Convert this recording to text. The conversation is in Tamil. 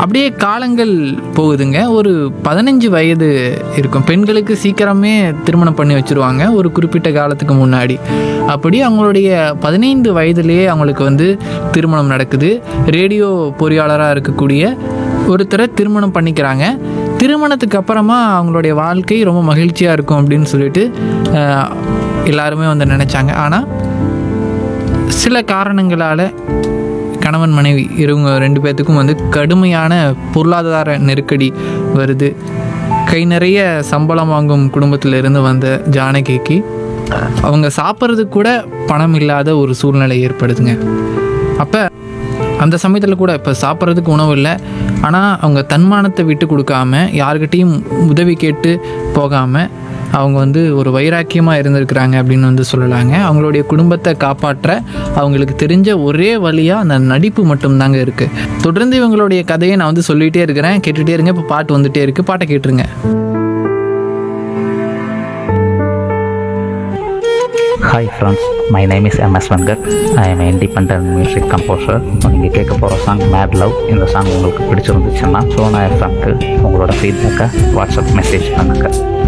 அப்படியே காலங்கள் போகுதுங்க ஒரு பதினஞ்சு வயது இருக்கும் பெண்களுக்கு சீக்கிரமே திருமணம் பண்ணி வச்சுருவாங்க ஒரு குறிப்பிட்ட காலத்துக்கு முன்னாடி அப்படி அவங்களுடைய பதினைந்து வயதிலேயே அவங்களுக்கு வந்து திருமணம் நடக்குது ரேடியோ பொறியாளராக இருக்கக்கூடிய ஒருத்தரை திருமணம் பண்ணிக்கிறாங்க திருமணத்துக்கு அப்புறமா அவங்களுடைய வாழ்க்கை ரொம்ப மகிழ்ச்சியாக இருக்கும் அப்படின்னு சொல்லிட்டு ஆஹ், எல்லாருமே வந்து நினச்சாங்க ஆனால் சில காரணங்களால் கணவன் மனைவி இவங்க ரெண்டு பேர்த்துக்கும் வந்து கடுமையான பொருளாதார நெருக்கடி வருது கை நிறைய சம்பளம் வாங்கும் குடும்பத்தில் இருந்து வந்த ஜானகிக்கு அவங்க சாப்பிட்றதுக்கு கூட பணம் இல்லாத ஒரு சூழ்நிலை ஏற்படுதுங்க அப்போ அந்த சமயத்தில் கூட இப்போ சாப்பிட்றதுக்கு உணவு இல்லை ஆனால் அவங்க தன்மானத்தை விட்டு கொடுக்காம யார்கிட்டேயும் உதவி கேட்டு போகாமல் அவங்க வந்து ஒரு வைராக்கியமாக இருந்திருக்கிறாங்க அப்படின்னு வந்து சொல்லலாங்க அவங்களுடைய குடும்பத்தை காப்பாற்ற அவங்களுக்கு தெரிஞ்ச ஒரே வழியாக அந்த நடிப்பு மட்டும்தாங்க இருக்குது தொடர்ந்து இவங்களுடைய கதையை நான் வந்து சொல்லிகிட்டே இருக்கிறேன் கேட்டுகிட்டே இருங்க இப்போ பாட்டு வந்துகிட்டே இருக்குது பாட்டை கேட்டுருங்க hi friends my name is MS Venkat I am independent music composer இப்போ நீங்கள் கேட்க போகிற சாங் மேட் லவ் இந்த சாங் உங்களுக்கு பிடிச்சிருந்துச்சுன்னா சோனா எஃப்எம்க்கு உங்களோட ஃபீட்பேக்கை வாட்ஸ்அப் மெசேஜ் பண்ணுங்கள்